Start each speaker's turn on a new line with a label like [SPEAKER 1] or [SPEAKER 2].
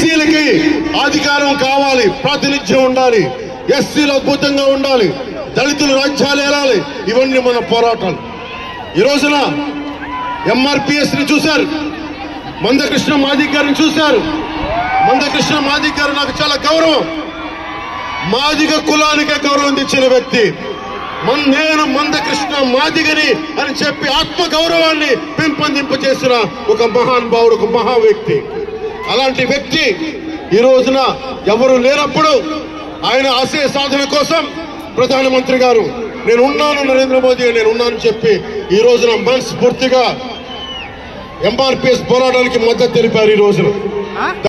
[SPEAKER 1] బీసీలకి అధికారం కావాలి ప్రాతినిధ్యం ఉండాలి ఎస్సీలు అద్భుతంగా ఉండాలి దళితులు రాజ్యాలు ఏలాలి ఇవన్నీ మన పోరాటాలు ఈ రోజున ఎంఆర్పిఎస్ ని చూశారు మందకృష్ణ మాదిక్ గారిని చూశారు మందకృష్ణ మాదిక్ గారు నాకు చాలా గౌరవం మాదిగ కులానికే గౌరవం తెచ్చిన వ్యక్తి మన్ నేను మందకృష్ణ మాదిగని అని చెప్పి ఆత్మ గౌరవాన్ని పెంపొందింప చేసిన ఒక మహానుభావుడు ఒక మహా వ్యక్తి అలాంటి వ్యక్తి ఈ రోజున ఎవరు లేనప్పుడు ఆయన ఆశయ సాధన కోసం ప్రధానమంత్రి గారు నేను ఉన్నాను నరేంద్ర మోదీ నేను ఉన్నానని చెప్పి ఈ రోజున మనస్ఫూర్తిగా ఎంఆర్పిఎస్ పోరాటానికి మద్దతు తెలిపారు ఈ రోజున